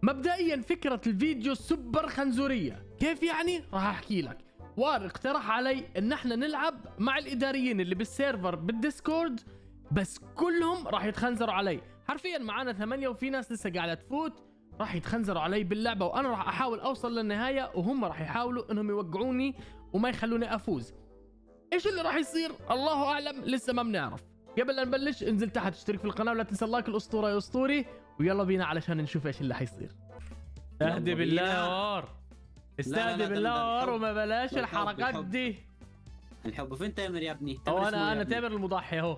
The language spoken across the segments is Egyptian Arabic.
مبدئيا فكره الفيديو سوبر خنزوريه كيف يعني راح احكي لك وار اقترح علي ان احنا نلعب مع الاداريين اللي بالسيرفر بالديسكورد بس كلهم راح يتخنزروا علي حرفيا معانا ثمانية وفي ناس لسه قاعده تفوت راح يتخنزروا علي باللعبه وانا راح احاول اوصل للنهايه وهم راح يحاولوا انهم يوقعوني وما يخلوني افوز ايش اللي راح يصير الله اعلم لسه ما بنعرف قبل لا نبلش انزل تحت اشترك في القناه ولا تنسى اللايك الاسطوره يا اسطوري ويلا بينا علشان نشوف ايش اللي حيصير يلا استهدي بالله بينا. يا وار استهدي لا، ده- بالله ده يا وار الحب. وما بلاش ده الحب، الحركات الحب. دي الحب فين تامر يا ابني او تامر اسمه انا إيه انا يا ابني؟ تامر المضحي اهو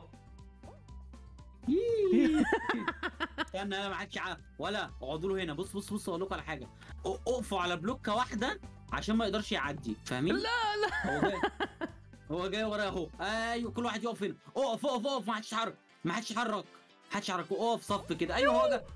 استنى انا معاك شعار ولا اقعدوا له هنا بص بص بص اقول لكم على حاجه أ- اقفوا على بلوكه واحده عشان ما يقدرش يعدي فاهمين؟ لا لا هو جاي هو جاي ورايا اهو ايوه كل واحد يقف هنا اقف اقف اقف ما حدش يتحرك ما حدش يتحرك ما حدش يتحرك اقف صف كده ايوه هو جاي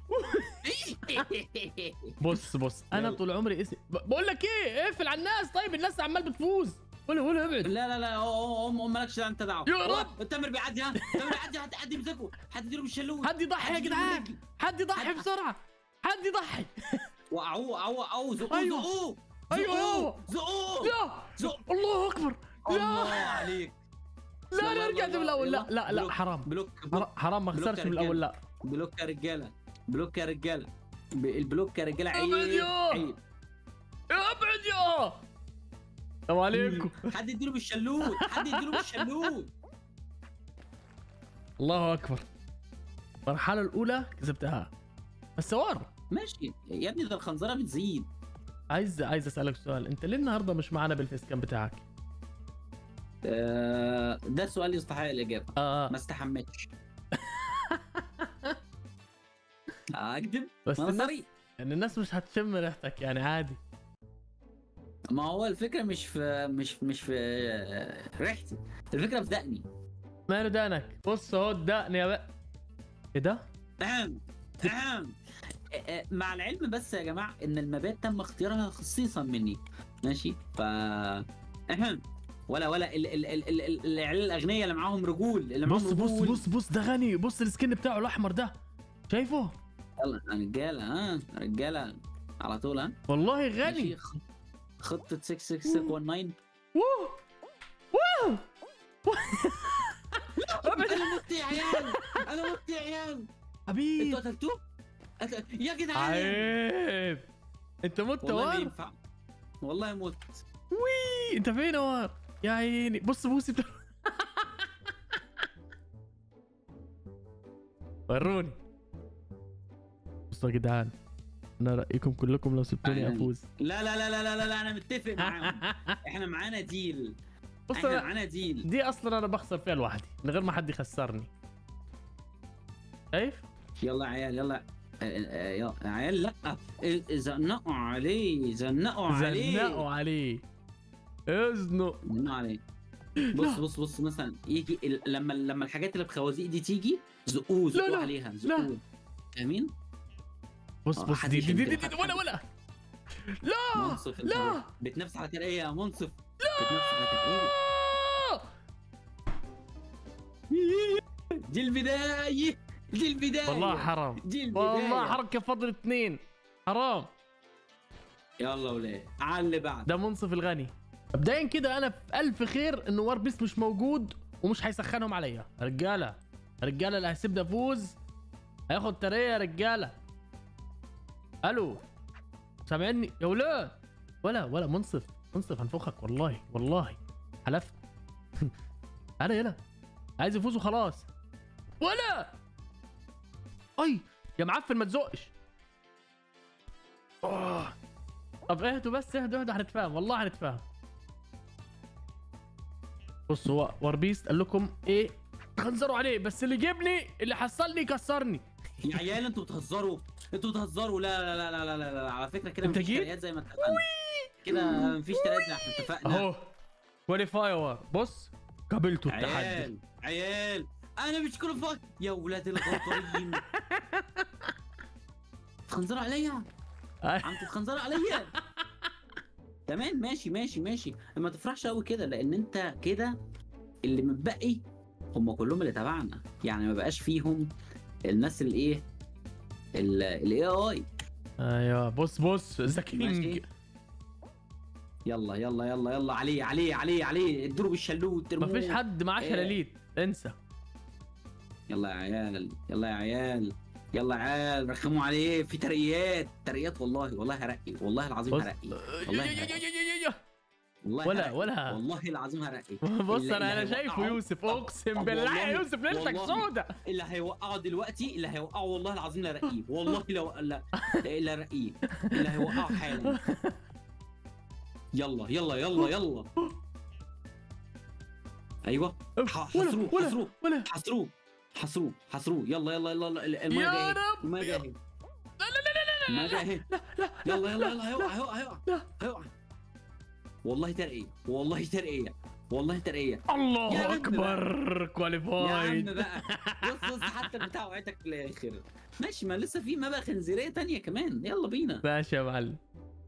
بص بص انا يلا. طول عمري اسمي ب- بقول لك ايه اقفل على الناس طيب الناس عمال بتفوز ولا ولا ابعد لا لا لا هو هو هو مالكش دعوه انت دعوه يا هو- رب. التامر بيعدي ها التامر بيعدي حد حد يمسكه حد يديله بالشلوت حد يضحي يا حد جدعان يديله حد يضحي حد- بسرعه حد يضحي وقعوه وقعوه وقعوه زقوه أيوه. زقوه أيوه، زقوه أيوه. زقوه لا زق الله اكبر الله لا عليك لا يلا، انا يلا، رجعت من يلا، الاول لا يلا. لا لا بلوك. حرام بلوك حرام- بلوك, حرام ما بلوك خسرتش يا من الاول لا بلوك يا رجاله بلوك يا رجاله ب- البلوك يا رجاله عيب أبد يا. عيب ابعد يا السلام عليكم حد يديله بالشلوت حد يديله بالشلوت الله اكبر المرحله الاولى كسبتها بس وار ماشي يا ابني ده الخنزره بتزيد عايز عايز اسالك سؤال انت ليه النهارده مش معانا بالفيس كام بتاعك آه ده سؤال يستحق الاجابه اه ما استحملتش اكذب بس الناس نظري يعني الناس مش هتشم ريحتك يعني عادي ما هو الفكره مش في مش مش في آه، ريحتي الفكره في دقني ماله دانك بص اهو الدقن يا بقى ايه ده اهم اهم آه، آه، مع العلم بس يا جماعه ان المبات تم اختيارها خصيصا مني ماشي ف اهم ولا ولا ال ال ال ال ال العيال الاغنياء اللي معاهم رجول اللي معاهم بص بص رجول. بص بص ده غني بص السكن بتاعه الاحمر ده شايفه يلا يا رجاله ها رجاله على طول ها والله ماشي غني خ- خطه 66619 ووه ووه ابعد انا مت يا عيال انا مت يا عيال انتوا حبيبي قتلتوه؟ قتل- يا جدعان عيب انت مت والله ما وار ينفع والله مت وي انت فين يا وار يا عيني بص بوسي بتاع وروني بصوا يا جدعان انا رايكم كلكم لو سبتوني يعني. افوز لا لا لا لا لا لا, لا انا متفق معاهم احنا معانا ديل بص احنا أنا- معانا ديل دي اصلا انا بخسر فيها لوحدي من غير ما حد يخسرني شايف يلا يا عيال يلا آه، آه، يلا يا عيال لا آه، زنقوا عليه زنقوا عليه زنقوا عليه ازنق زنقوا عليه بص بص بص مثلا يجي ال- لما لما الحاجات اللي بخوازيق دي تيجي زقوه زقوه لا. عليها زقوه فاهمين؟ بص آه، بص حد دي دي دي, يشد دي, دي حد. ولا ولا لا منصف لا. انت بتنافس على ترقية يا منصف بتنافس على ترقية آه! دي البداية دي البداية والله حرام دي البداية والله حركه فضل اثنين حرام يلا ولاد على اللي بعد ده منصف الغني مبدئيا كده انا في الف خير ان وار بيس مش موجود ومش هيسخنهم عليا رجاله رجاله اللي هيسيبني افوز هياخد تريه يا رجاله الو سامعني يا ولاد ولا ولا منصف منصف هنفخك والله والله حلفت انا يلا عايز يفوز وخلاص ولا اي يا معفن ما تزقش أوه. طب اهدوا بس اهدوا اهدوا هنتفاهم والله هنتفاهم بص هو وربيست قال لكم ايه تخنزروا عليه بس اللي جبني اللي حصلني كسرني يا عيال انتوا بتهزروا انتوا بتهزروا لا لا لا لا لا لا, لا. على فكرة كده انت مفيش جيت؟ ترقيات زي ما اتفقنا كده مفيش ترقيات زي ما احنا اتفقنا اهو كواليفاي وار بص قابلته التحدي عيال عيال انا مش كل يا ولاد الغطارين تخنزروا عليا عم تتخنزروا عليا تمام ماشي ماشي ماشي ما تفرحش قوي كده لان انت كده اللي متبقي هم كلهم اللي تبعنا يعني ما بقاش فيهم الناس اللي ايه الاي اي ايوه بص بص ذا ماشي كينج يلا يلا يلا يلا عليه عليه عليه عليه ادوا بالشلوت ما فيش ارموه. حد معاه إيه. شلاليت انسى يلا يا عيال يلا يا عيال يلا يا عيال رخموا عليه في ترقيات ترقيات والله والله هرقي والله العظيم بص هرقي والله يا- يا- هرقي. يا- يا- يا- يا. والله ولا- هرقي. ولا. والله العظيم هرقي بص اللي- انا انا اللي شايفه هيوقعه- يوسف طب- اقسم طب بالله والله- يا يوسف ليلتك والله. سودة اللي هيوقعه دلوقتي اللي هيوقعه والله العظيم لا رقيه والله لو لا لا رقيه اللي هيوقعه حالا يلا يلا يلا يلا ايوه ح- ولا حصروه ولا حصروه ولا حصروه حصروه حصروه يلا يلا يلا يلا الماء يا جاي رب الماء يا- جاي الماء جاي يلا يلا يلا هيوقع هيوقع هيوقع لا. هيوقع والله ترقية والله ترقية والله ترقية يا الله عم اكبر يا عم كواليفايد بقى بص بص حتى البتاع وقعتك في الاخر ماشي ما لسه في مبقى خنزيريه تانية كمان يلا بينا ماشي يا معلم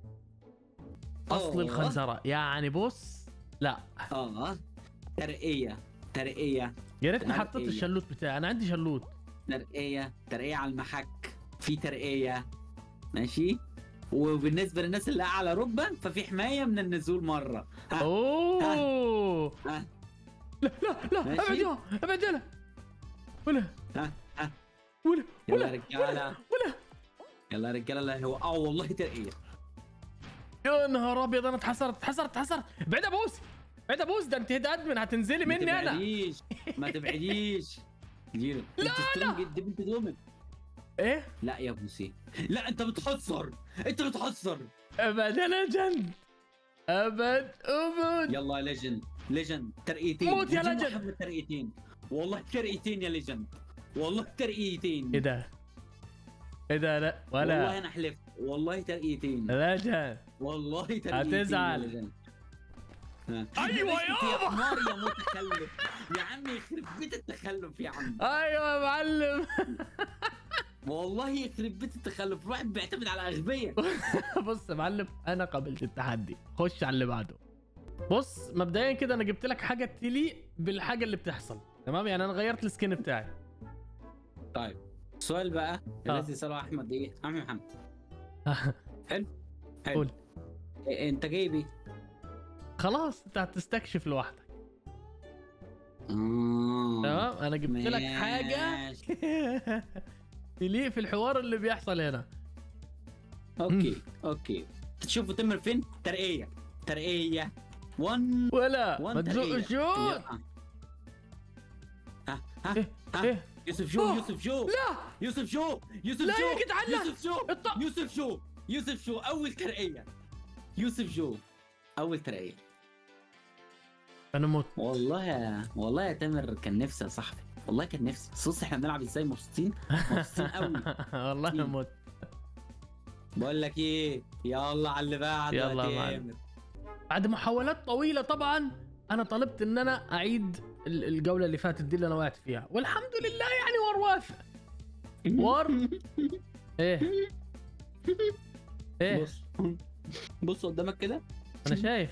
اصل آه. الخنزرة يعني بص لا اه ترقية ترقية يا ريتني عارف حطيت إيه؟ الشلوت بتاعي انا عندي شلوت ترقية ترقية على المحك في ترقية ماشي وبالنسبة للناس اللي أعلى رتبة ففي حماية من النزول مرة ها اوه ها لا لا لا ماشي. ابعد يا ابعد يلا ولا ها ها ولا يلا ولا يا رجالة ولا يلا يا رجالة اللي هيوقعوا والله ترقية يا نهار ابيض انا اتحسرت اتحسرت اتحسرت بعيد ابوس بعيد ابوس ده انت ادمن هتنزلي ما مني انا تبعديش ما تبعديش جيرو لا، انت سترونج دي بنت دومك ايه لا يا بوسي لا انت بتحصر انت بتحصر ابد يا ليجند ابد ابد يلا يا ليجند ليجند ترقيتين موت يا بدون ليجند. واحد من الترقيتين والله ترقيتين يا ليجند والله ترقيتين ايه ده ايه ده لا والله ولا انا حلفت والله ترقيتين ليجند والله ترقيتين هتزعل. يا ليجند. ها. أيوة انت يابا. يا حمار يا متخلف يا عم يخرب بيت التخلف يا عم ايوه يا معلم والله يخرب بيت التخلف الواحد بيعتمد على اغبياء بص يا معلم انا قبلت التحدي خش على اللي بعده بص مبدئيا كده انا جبت لك حاجه تليق بالحاجه اللي بتحصل تمام يعني انا غيرت السكين بتاعي طيب السؤال بقى آه. الذي سأله احمد ايه احمد محمد حلو حلو قول. إيه انت جايب ايه؟ خلاص انت هتستكشف لوحدك آه. تمام انا جبت لك حاجه ماشي. تليق في الحوار اللي بيحصل هنا اوكي اوكي تشوفوا تمر فين؟ ترقية ترقية 1 ولا 1 ما تزق شوت ها ها ايه ها ايه يوسف شو أوه. يوسف شو لا يوسف شو يوسف لا شو يا جدعان، لا. يوسف شو الط- يوسف شو يوسف شو اول ترقية يوسف شو اول ترقية انا مت والله يا والله يا تامر كان نفسي يا صاحبي والله كان نفسي صوص احنا بنلعب ازاي مبسوطين مبسوطين قوي والله انا مت بقول لك ايه يلا على اللي بعده يلا يا معلم. تامر بعد محاولات طويله طبعا انا طلبت ان انا اعيد ال- الجوله اللي فاتت دي اللي انا وقعت فيها والحمد لله يعني ور وافق ور ايه ايه بص بص قدامك كده انا شايف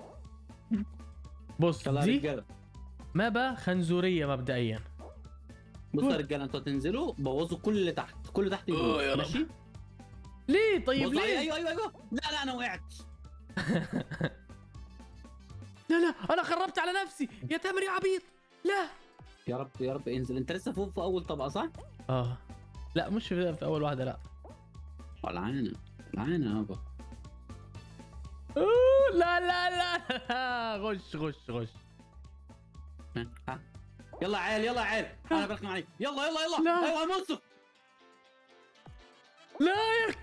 بص يلا يا دي رجاله مابا خنزوريه مبدئيا بص يا رجاله انتوا هتنزلوا بوظوا كل اللي تحت كل اللي تحت يبوظ أوه يا رب. ماشي ليه طيب بص- ليه ايوه ايوه ايوه لا لا انا وقعت لا لا انا خربت على نفسي يا تامر يا عبيط لا يا رب يا رب انزل انت لسه فوق في اول طبقه صح؟ اه لا مش في, في اول واحده لا لعانه لعانه يابا أوه، لا لا لا غش غش غش ها، ها يلا يا عيال يلا يا عيال انا برخم عليك يلا يلا يلا لا. ايوه يا منصف لا يا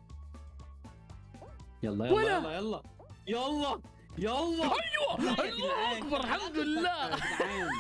يلا يلا ولا. يلا يلا يلا يلا ايوه لا يا الله جدعان، اكبر كان الحمد آخر لله حتة يا جدعان.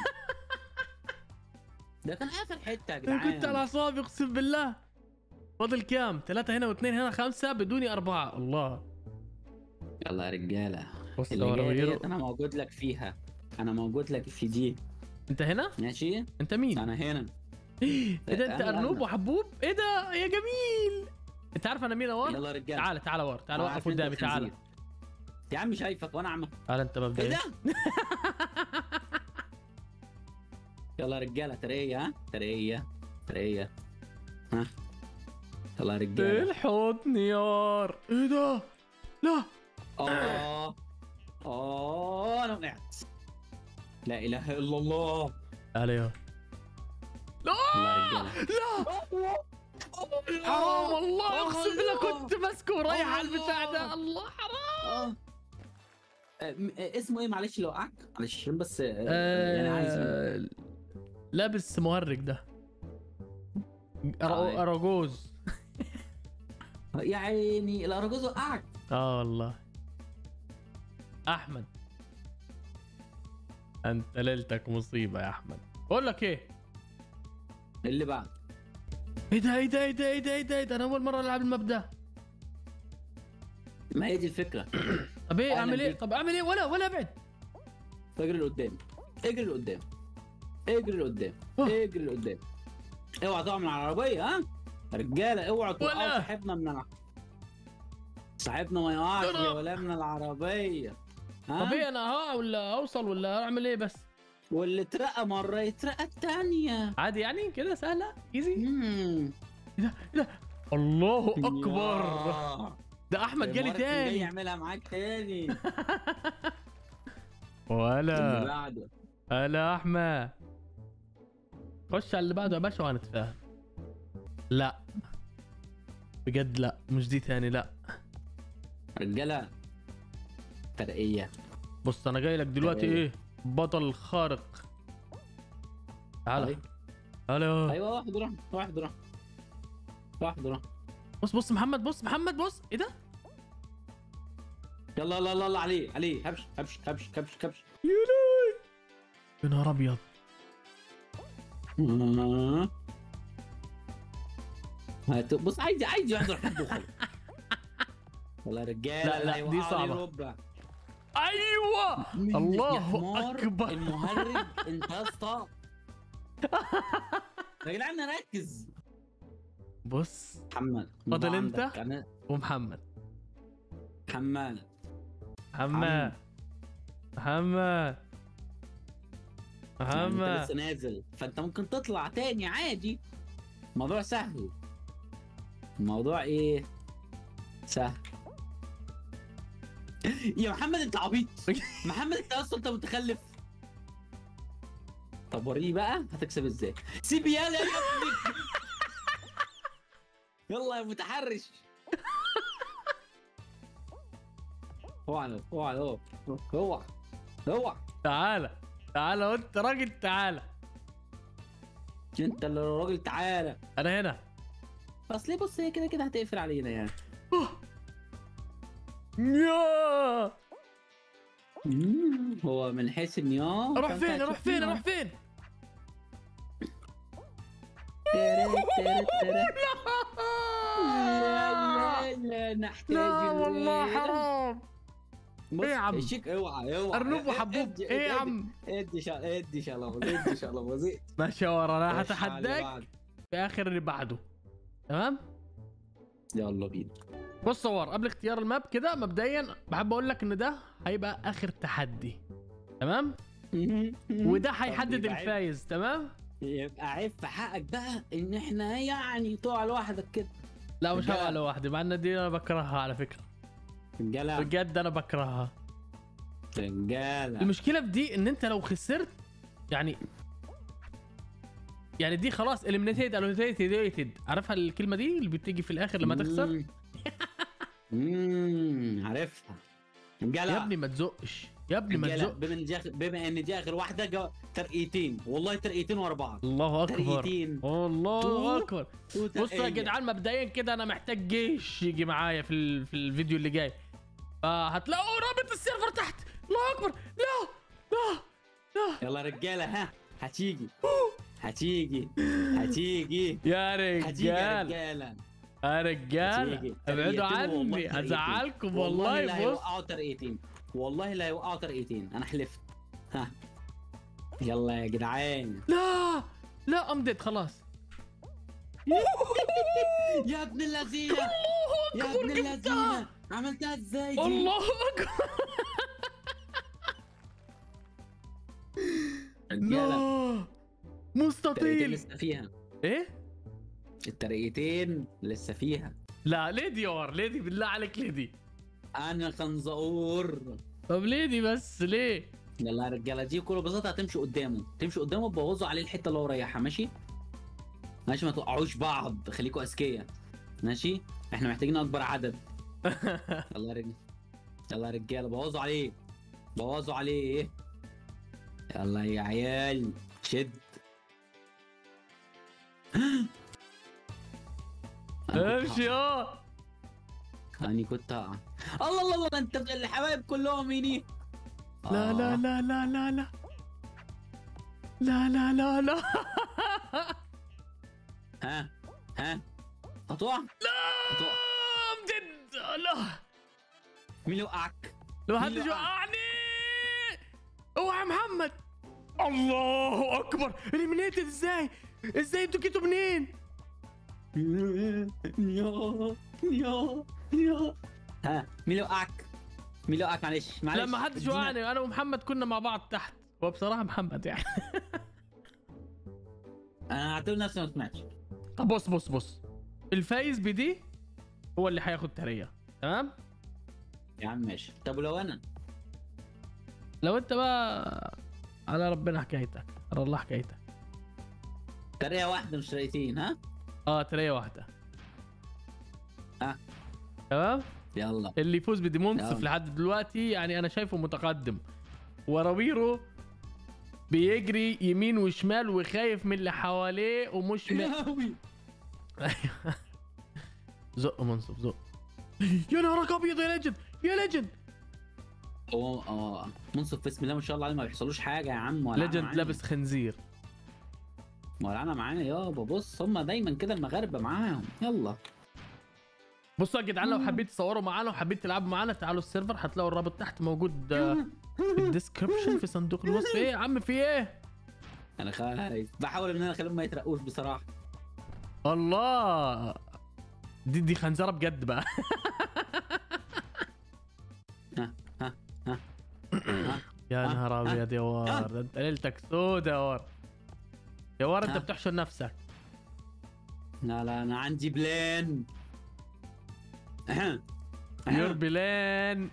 ده كان اخر حته يا انا كنت على جدعان اعصابي اقسم بالله فاضل كام؟ ثلاثة هنا واثنين هنا خمسة بدوني أربعة الله يلا يا رجاله بص اللي جايه لو ديت انا موجود لك فيها انا موجود لك في دي انت هنا؟ ماشي انت مين؟ انا هنا ايه ده انت أنا- ارنوب أنا. وحبوب؟ ايه ده يا جميل انت عارف انا مين اور؟ يلا يا رجاله تعال تعال ور تعال أنا وقف عارف إن أنت قدامي تعال الخنزير. يا عم شايفك وانا عم تعال انت ايه مبدئيا ده؟ يلا يا رجاله تريه ها تريه تريه ها يلا يا رجاله الحوتني يار ايه ده لا اه اه انا وقعت لا اله الا الله تعالى يار لا يلا يا رجاله لا حرام والله اقسم بالله الله. كنت ماسكه ورايح على الله. البتاع ده الله حرام اه آه، م- آه، اسمه ايه معلش اللي وقعك معلش عشان بس آه، يعني عايز آه، لابس مهرج ده أرا- آه. اراجوز يا عيني الاراجوز وقعك اه والله احمد انت ليلتك مصيبه يا احمد بقول لك ايه اللي بعد ايه ده ايه ده ايه ده ايه ده ايه ده, إيه ده؟ انا اول مره العب الماب ده ما هي دي الفكره طب ايه أهلاً اعمل ايه بيك. طب اعمل ايه ولا ولا ابعد اجري لقدام اجري لقدام اجري لقدام أوه. اجري لقدام اوعى تقع من العربيه ها رجاله اوعى ولا. توقعوا صاحبنا من الع... صاحبنا ما يقعش ترى. يا ولا من العربيه طب ها ايه انا ها ولا اوصل ولا اعمل ايه بس واللي اترقى مره يترقى الثانيه عادي يعني كده سهله ايزي مم. ايه ده ايه ده الله اكبر ياه. ده احمد جالي المرة الجاية تاني يعملها معاك تاني اللي ولا بعده هلا احمد خش على اللي بعده يا باشا وهنتفاهم لا بجد لا مش دي تاني لا رجاله ترقيه بص انا جاي لك دلوقتي أيوة. ايه بطل خارق تعال طيب. هلا ايوه واحد راح واحد راح واحد راح بص بص محمد بص محمد بص ايه ده يلا يلا يلا يلا عليه عليه هبش هبش هبش هبش هبش يا لهوي يا نهار ابيض هات- بص عايز عايز يحضر حد وخلاص والله يا رجاله لا، لا، اللي دي هيوقعوا لي صعبة. ربع. ايوه من- الله يا حمار أكبر. المهرج انت يا اسطى يا جدعان نركز بص محمد فاضل ما أنت؟ عندك. انا ومحمد محمد محمد محمد انت محمد لسه نازل فانت ممكن تطلع تاني عادي الموضوع سهل الموضوع ايه سهل يا محمد انت عبيط محمد انت اصلا انت متخلف طب وريني بقى هتكسب ازاي سيب يالا يا ابني يلا يا متحرش اوعى اوعى اوعى اوعى اوعى تعالى تعالى وانت راجل تعالى انت اللي راجل تعالى انا هنا اصل ليه بص هي كده كده هتقفل علينا يعني يا مم، هو من حيث ان اه اروح فأنت فين اروح هتشوف فين فيها. اروح فين ترى- ترى- ترى. لا لا نحتاج لا والله الويل. حرام بص، إيه يا عم؟ الشيك اوعى اوعى ارنوب وحبوب ادي- ايه يا ادي- عم ادي شا... ادي شلبوز ادي شلبوز ماشي يا ورا انا خش على اللي هتحداك بعده. في اخر اللي بعده تمام يلا بينا بص يا ور قبل اختيار الماب كده مبدئيا بحب اقول لك ان ده هيبقى اخر تحدي تمام وده طب هيحدد يبقى عيب- الفايز تمام يبقى عيب في حقك بقى ان احنا يعني تقع لوحدك كده لا مش رجالة. هبقى لوحدي مع ان دي انا بكرهها على فكره رجاله بجد انا بكرهها رجاله المشكله في دي ان انت لو خسرت يعني يعني دي خلاص eliminated eliminated عارفها الكلمه دي اللي بتيجي في الاخر لما تخسر مم. امم عارفها رجاله يا ابني ما تزقش يا ابني ما رجاله تزقش بما ان دي آخر- بما ان دي اخر واحده جو... ترقيتين والله ترقيتين ورا بعض الله اكبر ترقيتين الله تو- اكبر بصوا يا وترقية. جدعان مبدئيا كده انا محتاج جيش يجي معايا في ال... في الفيديو اللي جاي فهتلاقوا رابط السيرفر تحت الله اكبر لا لا لا يلا رجاله ها هتيجي هتيجي هتيجي يا هتيجي يا رجال رجاله يا رجال هتيجي. ابعدوا ترقيتين والله عني ترقيتين. ازعلكم والله لا والله بص هيوقعوا ترقيتين والله لا هيوقعوا ترقيتين انا حلفت ها يلا يا جدعان لا لا امدد خلاص يا ابن اللذينه يا اكبر ابن جبتها اللذينه عملتها ازاي دي الله اكبر رجاله لا ترقيتين مستطيل لسه فيها ايه الترقيتين لسه فيها لا ليدي اور ليدي بالله عليك ليدي انا خنزقور طب ليدي بس ليه يلا يا رجاله دي كل بساطه هتمشي قدامه تمشي قدامه تبوظوا عليه الحته اللي هو رايحها ماشي ماشي ما توقعوش بعض خليكوا اذكياء ماشي احنا محتاجين اكبر عدد يلا يا رجاله يلا يا رجاله بوظوا عليه بوظوا عليه يلا يا عيال شد أنا كنت امشي اه هقع. انا كنت هقع الله الله الله انت الحبايب كلهم ميني لا لا لا لا لا لا لا لا لا لا ها ها هتقع لا هتقع بجد لا مين اللي وقعك؟ لو مين حد اللي وقع؟ وقعني اوعى محمد الله اكبر اليمينيتد ازاي ازاي انتوا جيتوا منين يا يا يا ها مين اللي وقعك؟ مين اللي وقعك معلش معلش لا ما حدش ادينا- وقعني انا ومحمد كنا مع بعض تحت هو بصراحه محمد يعني انا هعتبر نفسي ما سمعتش طب بص بص بص الفايز بدي هو اللي هياخد تريه تمام يا عم ماشي طب ولو انا لو انت بقى على ربنا حكايتك على الله حكايتك تريقه واحده مش تريقتين ها؟ اه تريه واحده اه. تمام يلا اللي يفوز بدي منصف يلا. لحد دلوقتي يعني انا شايفه متقدم وراويرو بيجري يمين وشمال وخايف من اللي حواليه ومش م... ياوي زق منصف زق يا نهارك ابيض يا ليجند يا ليجند هو اه منصف بسم الله ما شاء الله عليه ما بيحصلوش حاجه يا عم ولا ليجند لابس خنزير ولا انا معايا يابا بص هم دايما كده المغاربه معاهم يلا بصوا يا جدعان لو حبيت تصوروا معانا وحبيت تلعبوا معانا تعالوا السيرفر هتلاقوا الرابط تحت موجود آه، في الديسكربشن في صندوق الوصف ايه يا عم في ايه انا خايف بحاول ان انا اخليهم ما يترقوش بصراحه الله دي دي خنزره بجد بقى ها ها ها ها يا آه، نهار آه، ابيض يا وار ده انت ليلتك سودة يا وار يا وار انت آه. بتحشر نفسك لا لا انا عندي بلان يور بلان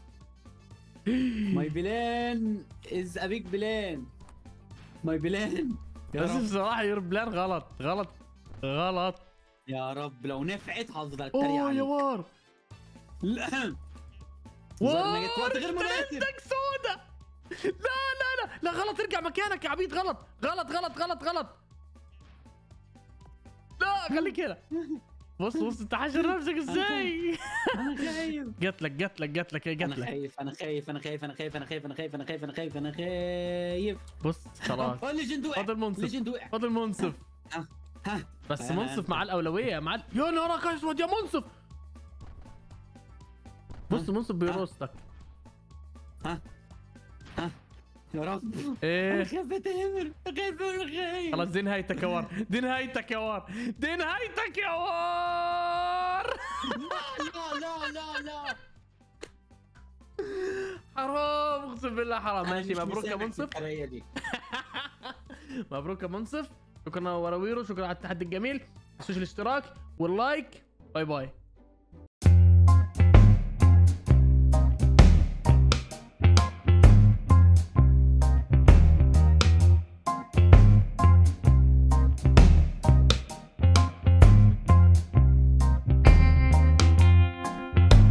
ماي بلان از ا بيج بلان ماي بلان يا بس رب بصراحه يور بلان غلط غلط غلط يا رب لو نفعت هفضل اتريق اوه يا عليك وار لا وار جت وقت غير انت مناسب. ليلتك سودة لا لا لا لا غلط ارجع مكانك يا عبيد غلط غلط غلط غلط غلط لا خليك هنا بص بص انت حاشر نفسك ازاي انا خايف جات لك جات لك جات لك ايه جات انا لك خايف انا خايف انا خايف انا خايف انا خايف انا خايف انا خايف انا خايف انا خايف بص خلاص اه ليجند وقع فاضل منصف ليجند وقع فاضل منصف ها بس آه. منصف مع الاولويه مع ال... يا نهارك اسود يا منصف بص منصف بيروستك ها ها يا رب انا ايه خايف اتامر خايف انا خايف خلاص دي نهايتك يا وار دي نهايتك يا وار دي نهايتك يا وار لا لا لا لا حرام اقسم بالله حرام أنا ماشي مش مبروك يا مسامح منصف التريقة دي. مبروك يا منصف شكرا وراويرو شكرا على التحدي الجميل ما تنسوش الاشتراك واللايك باي باي